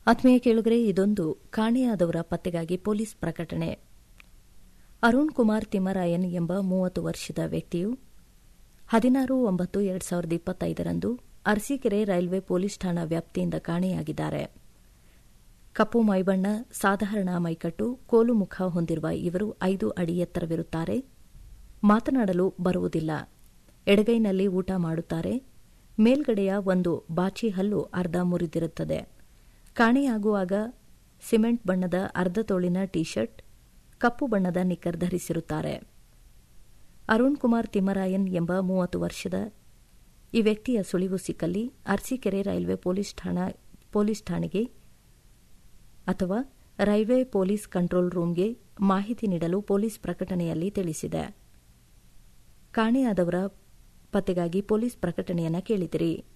ಆತ್ಮೀಯ ಕೇಳುಗರೆ ಇದೊಂದು ಕಾಣೆಯಾದವರ ಪತ್ತೆಗಾಗಿ ಪೊಲೀಸ್ ಪ್ರಕಟಣೆ ಅರುಣ್ ಕುಮಾರ್ ತಿಮ್ಮರಾಯನ್ ಎಂಬ ಮೂವತ್ತು ವರ್ಷದ ವ್ಯಕ್ತಿಯು ಹದಿನಾರು ಒಂಬತ್ತು ಎರಡು ಸಾವಿರದ ಇಪ್ಪತ್ತೈದರಂದು ಅರಸೀಕೆರೆ ರೈಲ್ವೆ ಪೊಲೀಸ್ ಠಾಣಾ ವ್ಯಾಪ್ತಿಯಿಂದ ಕಾಣೆಯಾಗಿದ್ದಾರೆ ಕಪ್ಪು ಮೈಬಣ್ಣ ಸಾಧಾರಣ ಮೈಕಟ್ಟು ಕೋಲು ಮುಖ ಹೊಂದಿರುವ ಇವರು ಐದು ಅಡಿ ಎತ್ತರವಿರುತ್ತಾರೆ ಮಾತನಾಡಲು ಬರುವುದಿಲ್ಲ ಎಡಗೈನಲ್ಲಿ ಊಟ ಮಾಡುತ್ತಾರೆ ಮೇಲ್ಗಡೆಯ ಒಂದು ಬಾಚಿ ಹಲ್ಲು ಅರ್ಧ ಮುರಿದಿರುತ್ತದೆ ಕಾಣೆಯಾಗುವಾಗ ಸಿಮೆಂಟ್ ಬಣ್ಣದ ಅರ್ಧ ತೋಳಿನ ಟಿ ಶರ್ಟ್ ಕಪ್ಪು ಬಣ್ಣದ ನಿಕ್ಕರ್ ಧರಿಸಿರುತ್ತಾರೆ ಅರುಣ್ ಕುಮಾರ್ ತಿಮ್ಮರಾಯನ್ ಎಂಬ ಮೂವತ್ತು ವರ್ಷದ ಈ ವ್ಯಕ್ತಿಯ ಸುಳಿವು ಸಿಕ್ಕಲ್ಲಿ ಅರಸೀಕೆರೆ ರೈಲ್ವೆ ಪೊಲೀಸ್ ಠಾಣಾ ಪೊಲೀಸ್ ಠಾಣೆಗೆ ಅಥವಾ ರೈಲ್ವೆ ಪೊಲೀಸ್ ಕಂಟ್ರೋಲ್ ರೂಂಗೆ ಮಾಹಿತಿ ನೀಡಲು ಪೊಲೀಸ್ ಪ್ರಕಟಣೆಯಲ್ಲಿ ತಿಳಿಸಿದೆ ಕಾಣೆಯಾದವರ ಪತ್ತೆಗಾಗಿ ಪೊಲೀಸ್ ಪ್ರಕಟಣೆಯನ್ನು ಕೇಳಿದಿರಿ